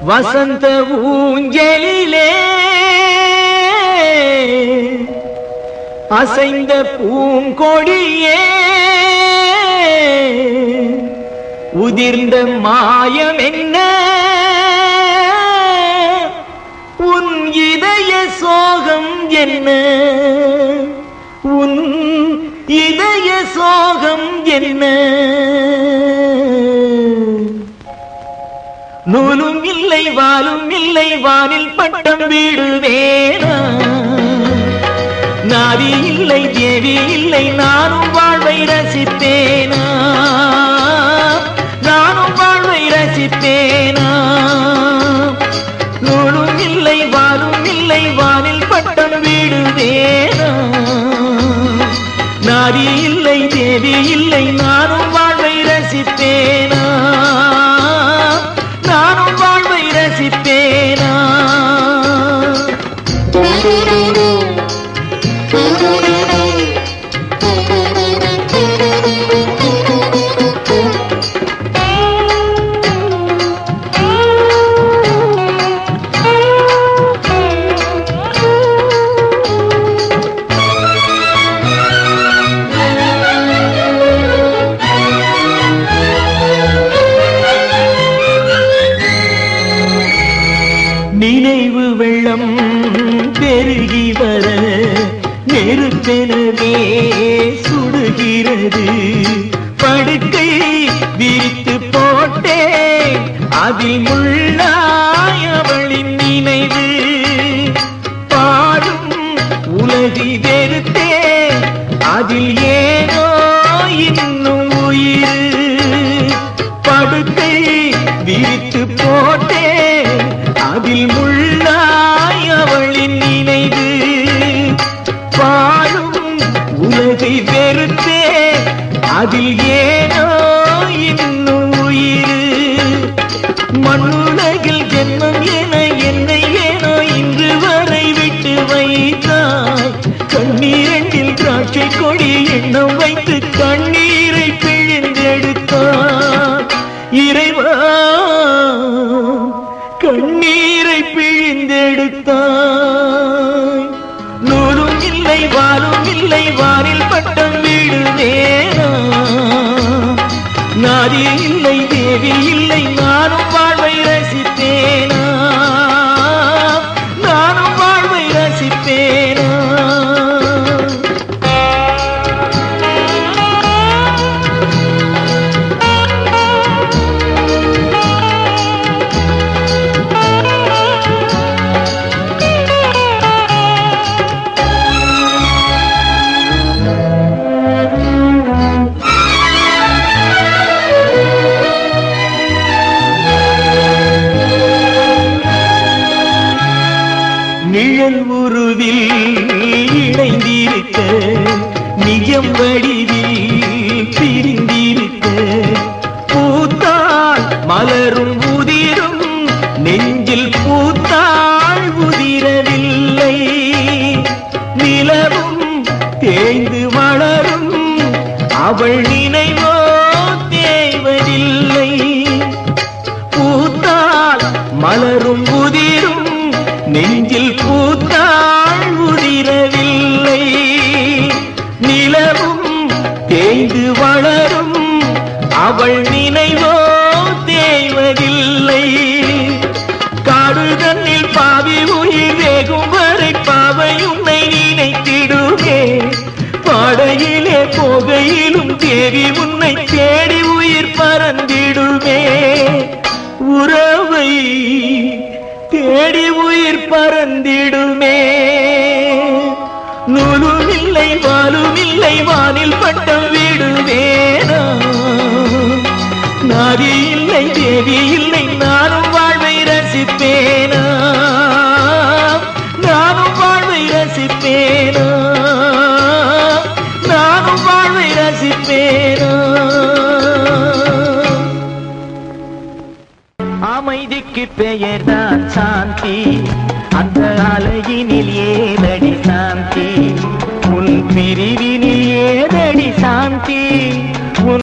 வசந்த ஊஞ்சலிலே அசைந்த பூங்கொடியே உதிர்ந்த மாயம் என்ன உன் இதய சோகம் என்ன உன் இதய சோகம் என்ன நூலும் இல்லை வாலும் இல்லை வானில் பட்டம் வீடு வேணா நாதி இல்லை தேவி இல்லை நானும் வாழ்வை ரசித்தேனா நானும் வாழ்வை ரசித்தேனா நூலும் இல்லை வாலும் இல்லை வானில் பட்டம் வீடு வேணா நாதி இல்லை தேவி இல்லை நானும் வாழ்வை ரசித்தேனா நானும் வாழ்வை ரசித்தேனா நினைவு வெள்ளம் பெருகி வர நெருப்பெனவே சுடுகிறது படுக்கை விரித்து போட்டே அதில் முள்ளாய் அவளின் நினைவு பாடும் உலகி வெறுத்தே அதில் ஏனோ இன்னும் உயிர் படுக்கை விரித்து போட்டே அதில் முள்ளாய் அவளின் நினைவு பாழும் உலகை வெறுத்தே அதில் ஏனோ இன்னும் உயிர் மண்ணுலகில் ஜென்மம் என என்னை ஏனோ இன்று வரை விட்டு வைத்தாய் கண்ணீரண்டில் திராட்சை கொடி எண்ணம் வைத்து கண்ணீரை பிழிந்தெடுத்தார் இறைவா கண்ணீரை பிழிந்தெடுத்தாய் நூலும் இல்லை வாலும் இல்லை வானில் பட்டம் வீடு நேரா நாதி இல்லை தேவி இல்லை நானும் வாழ்வை ரசித்தேனா நானும் வாழ்வை ரசித்தேனா நிழல் உருவில் இணைந்திருக்க நிஜம் வடிவில் பிரிந்திருக்க பூத்தாள் மலரும் உதிரும் நெஞ்சில் பூத்தாள் உதிரவில்லை நிலவும் தேய்ந்து வளரும் அவள் நினைவோ தேய்வதில்லை பூத்தால் மலரும் உதிரும் நெஞ்சில் பூத்தாள் உதிரவில்லை நிலவும் தேய்ந்து வளரும் அவள் நினைவோ தேய்வதில்லை காடு தன்னில் பாவி உயிர் வேகும் வரை பாவை உன்னை நினைத்திடுவே பாடையிலே போகையிலும் தேவி உன்னை தேடி உயிர் பறந்திடுமே உறவை தேடி உயிர் பறந்திடுமே நூலும் இல்லை வாலும் இல்லை வானில் பட்டம் விடுவேனா நாதி இல்லை தேவி இல்லை நானும் வாழ்வை ரசிப்பேனா நானும் வாழ்வை ரசிப்பேனா நானும் வாழ்வை ரசிப்பேனா அமைதிக்கு பெயர்தான் சாந்தி அந்த அலையினில் ஏதடி சாந்தி உன் பிரிவினில் ஏதடி சாந்தி